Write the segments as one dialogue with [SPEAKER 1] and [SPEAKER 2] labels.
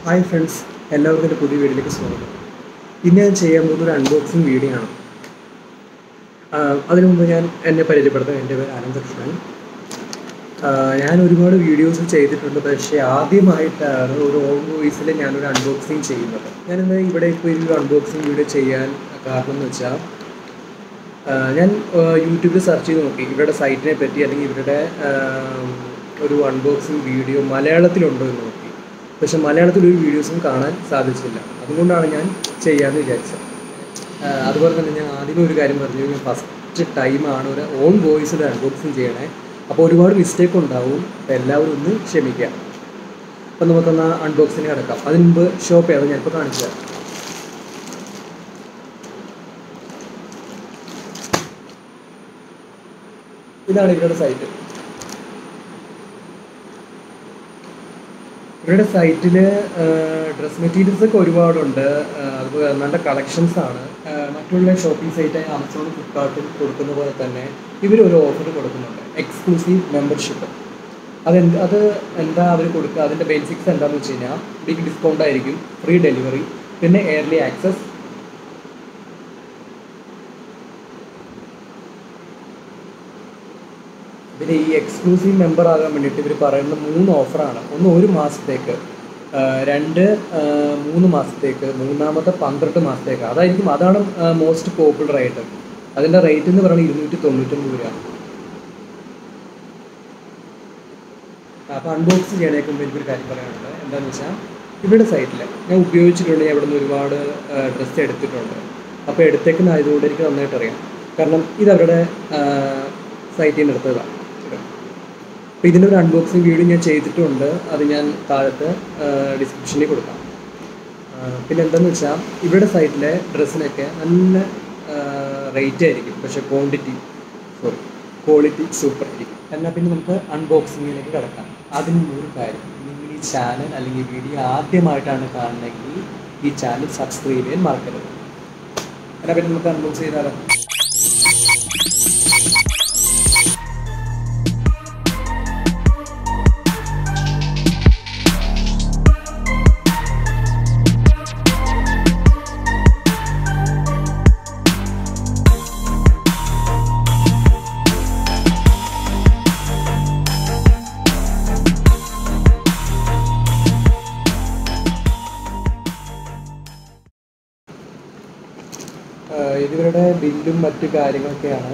[SPEAKER 1] Hi friends എല്ലാവർക്കും എൻ്റെ പുതിയ വീഡിയോയിലേക്ക് സ്വാഗതം ഇന്ന് ഞാൻ ചെയ്യാൻ പോകുന്ന ഒരു അൺബോക്സിങ് വീഡിയോ ആണ് ആഹ് അതിനു മുമ്പ് ഞാൻ എന്നെ പരിചയപ്പെടുത്താം എൻ്റെ പേര് അനന്തകൃഷ്ണൻ ആഹ് ഞാൻ ഒരുപാട് വീഡിയോസ് ചെയ്തിട്ടുണ്ട് പക്ഷേ ആദ്യമായിട്ടാണ് ഒരു ഓൺ വോയിസിൽ ഞാനൊരു അൺബോക്സിങ് ചെയ്യുന്നത് ഞാനിന്ന് ഇവിടെ ഇപ്പോൾ ഒരു അൺബോക്സിങ് വീഡിയോ ചെയ്യാൻ കാരണം എന്ന് വെച്ചാൽ ആഹ് ഞാൻ ആഹ് യൂട്യൂബിൽ സെർച്ച് ചെയ്ത് നോക്കി ഇവരുടെ സൈറ്റിനെ പറ്റി അല്ലെങ്കിൽ ഇവരുടെ ആഹ് ഒരു അൺബോക്സിങ് വീഡിയോ മലയാളത്തിലുണ്ടോ എന്ന് നോക്കി പക്ഷെ മലയാളത്തിൽ ഒരു വീഡിയോസും കാണാൻ സാധിച്ചില്ല അതുകൊണ്ടാണ് ഞാൻ ചെയ്യാമെന്ന് വിചാരിച്ചത് ആഹ് അതുപോലെ തന്നെ ഞാൻ ആദ്യമേ ഒരു കാര്യം പറഞ്ഞു ഞാൻ ഫസ്റ്റ് ടൈമാണ് ഒരു ഓൺ വോയിസിൽ അൺബോക്സിങ് ചെയ്യണേ അപ്പോൾ ഒരുപാട് മിസ്റ്റേക്ക് ഉണ്ടാവും അപ്പോൾ എല്ലാവരും ഒന്ന് ക്ഷമിക്കുക അപ്പോൾ നമുക്കൊന്ന് അൺബോക്സിങ് കിടക്കാം അതിന് മുമ്പ് ഷോപ്പ് ചെയ്യാതെ ഞാനിപ്പോൾ കാണിച്ചു തരാം ഇതാണ് ഇവരുടെ സൈറ്റ് ഇവരുടെ സൈറ്റിൽ ഡ്രസ് മെറ്റീരിയൽസ് ഒക്കെ ഒരുപാടുണ്ട് ആഹ് അതുപോലെ നല്ല കളക്ഷൻസ് ആണ് ആഹ് മറ്റുള്ള ഷോപ്പിംഗ് സൈറ്റായ ആമസോണും ഫ്ലിപ്കാർട്ടും കൊടുക്കുന്ന പോലെ തന്നെ ഇവർ ഒരു ഓഫർ കൊടുക്കുന്നുണ്ട് എക്സ്ക്ലൂസീവ് മെമ്പർഷിപ്പ് അതെന്ത് അത് എന്താ അവർ കൊടുക്കുക അതിൻ്റെ ബേസിക്സ് എന്താണെന്ന് വെച്ച് കഴിഞ്ഞാൽ ബിഗ് ഡിസ്കൗണ്ട് ആയിരിക്കും ഫ്രീ ഡെലിവറി പിന്നെ എയർലി ആക്സസ് പിന്നെ ഈ എക്സ്ക്ലൂസീവ് മെമ്പർ ആകാൻ വേണ്ടിയിട്ട് ഇവർ പറയുന്ന മൂന്ന് ഓഫറാണ് ഒന്ന് ഒരു മാസത്തേക്ക് ആ, രണ്ട് ആ, മൂന്ന് മാസത്തേക്ക് മൂന്നാമത്തെ പന്ത്രണ്ട് മാസത്തേക്ക് അതായിരിക്കും അതാണ് മോസ്റ്റ് പോപ്പുലർ ആയിട്ട് അതിൻ്റെ റേറ്റ് എന്ന് പറയുന്നത് ഇരുന്നൂറ്റി തൊണ്ണൂറ്റൊമ്പത് രൂപയാണ് അപ്പോൾ അൺബോക്സ് ചെയ്യണേക്ക് മുമ്പ് എനിക്കൊരു കാര്യം പറയാനുണ്ട് എന്താണെന്ന് വെച്ചാൽ ഇവിടെ സൈറ്റിൽ ഞാൻ ഉപയോഗിച്ചിട്ടുണ്ട് ഞാൻ ഇവിടെ നിന്ന് ഒരുപാട് ഡ്രസ്സ് എടുത്തിട്ടുണ്ട് അപ്പോൾ എടുത്തേക്കുന്ന ആയതുകൊണ്ട് എനിക്ക് നന്നായിട്ട് അറിയാം കാരണം ഇത് അവരുടെ സൈറ്റിൽ നിന്ന് എടുത്തതാണ് അപ്പോൾ ഇതിൻ്റെ ഒരു അൺബോക്സിങ് വീഡിയോ ഞാൻ ചെയ്തിട്ടുണ്ട് അത് ഞാൻ താഴത്ത് ഡിസ്ക്രിപ്ഷനിൽ കൊടുക്കാം ആ, പിന്നെ എന്താണെന്ന് വെച്ചാൽ ഇവരുടെ സൈറ്റിലെ ഡ്രസ്സിനൊക്കെ നല്ല റേറ്റ് ആയിരിക്കും പക്ഷേ ക്വാണ്ടിറ്റി സോറി ക്വാളിറ്റി സൂപ്പർ ആയിരിക്കും എന്നാൽ പിന്നെ നമുക്ക് അൺബോക്സിങ്ങിലേക്ക് കിടക്കാം അതിന് ഒരു കാര്യം നിങ്ങൾ ഈ ചാനൽ അല്ലെങ്കിൽ വീഡിയോ ആദ്യമായിട്ടാണ് കാണുന്നതെങ്കിൽ ഈ ചാനൽ സബ്സ്ക്രൈബ് ചെയ്യാൻ മറക്കരുത് എന്നാൽ പിന്നെ നമുക്ക് അൺബോക്സ് ചെയ്താലോ ആഹ് ഇതിവരുടെ ബില്ലും മറ്റു കാര്യങ്ങളൊക്കെയാണ്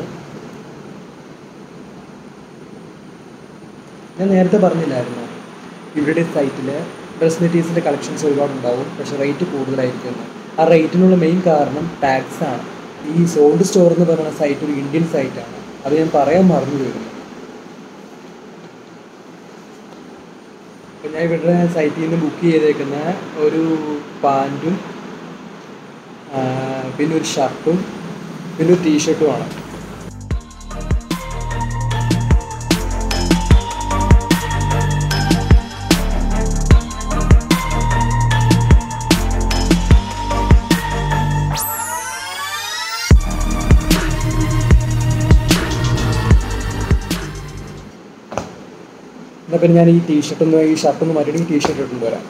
[SPEAKER 1] ഞാൻ നേരത്തെ പറഞ്ഞില്ലായിരുന്നു ഇവരുടെ സൈറ്റിൽ ഡ്രസ് മെറ്റീരിയൽസിൻ്റെ കളക്ഷൻസ് ഒരുപാടുണ്ടാവും പക്ഷേ റേറ്റ് കൂടുതലായിരിക്കും എന്ന്. ആ റേറ്റിനുള്ള മെയിൻ കാരണം ടാക്സ് ആണ് ഈ സോൾഡ് സ്റ്റോർ എന്ന് പറയുന്ന സൈറ്റ് ഒരു ഇന്ത്യൻ സൈറ്റാണ് അത് ഞാൻ പറയാൻ മറന്നു പോയിരുന്നു അപ്പോൾ ഞാൻ ഇവരുടെ സൈറ്റിൽ നിന്ന് ബുക്ക് ചെയ്തേക്കുന്ന ഒരു പാൻറ്റും ആ, പിന്നെ ഒരു ഷർട്ടും പിന്നെ ഒരു ടീഷർട്ടുമാണ് എന്നാൽ പിന്നെ ഞാൻ ഈ ടീഷർട്ടൊന്ന് ഈ ഷർട്ടൊന്ന് മാറ്റിയിട്ട് ഈ ടീഷർട്ട് ഇട്ടുകൊണ്ട് വരാം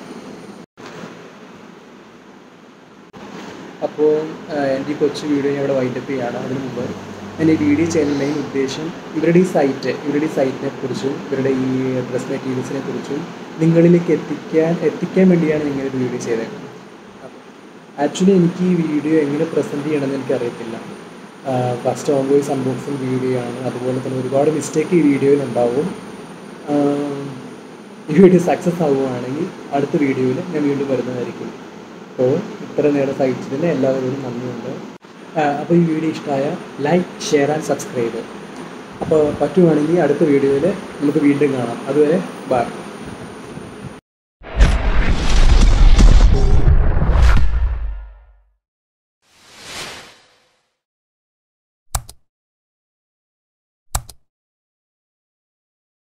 [SPEAKER 1] അപ്പോൾ എൻ്റെ ഈ കൊച്ചു വീഡിയോ ഞാൻ ഇവിടെ വൈൻഡപ്പ് ചെയ്യുകയാണ് അതിന് മുമ്പ് ഞാൻ ഈ വീഡിയോ ചെയ്യുന്ന മെയിൻ ഉദ്ദേശം ഇവരുടെ ഈ സൈറ്റ് ഇവരുടെ ഈ സൈറ്റിനെ കുറിച്ചും ഇവരുടെ ഈ ഡ്രസ് മെറ്റീരിയൽസിനെ കുറിച്ചും നിങ്ങളിലേക്ക് എത്തിക്കാൻ എത്തിക്കാൻ വേണ്ടിയാണ് ഇങ്ങനെ ഒരു വീഡിയോ ചെയ്തത് ആക്ച്വലി എനിക്ക് ഈ വീഡിയോ എങ്ങനെ പ്രസൻറ്റ് ചെയ്യണമെന്ന് എനിക്കറിയത്തില്ല first own voice unboxing video ആണ് അതുപോലെ തന്നെ ഒരുപാട് മിസ്റ്റേക്ക് ഈ വീഡിയോയിൽ ഉണ്ടാവും ആഹ് ഈ വീഡിയോ സക്സസ് ആവുകയാണെങ്കിൽ അടുത്ത വീഡിയോയിൽ ഞാൻ വീണ്ടും വരുന്നതായിരിക്കും അപ്പോൾ ഇത്ര നേരം സഹിച്ചതിന് എല്ലാവരോടും നന്ദിയുണ്ട് അപ്പോൾ ഈ വീഡിയോ ഇഷ്ടമായ ലൈക്ക് ഷെയർ ആൻഡ് സബ്സ്ക്രൈബ് അപ്പോൾ പറ്റുവാണെങ്കിൽ അടുത്ത വീഡിയോയിൽ നമുക്ക് വീണ്ടും കാണാം അതുവരെ ബൈ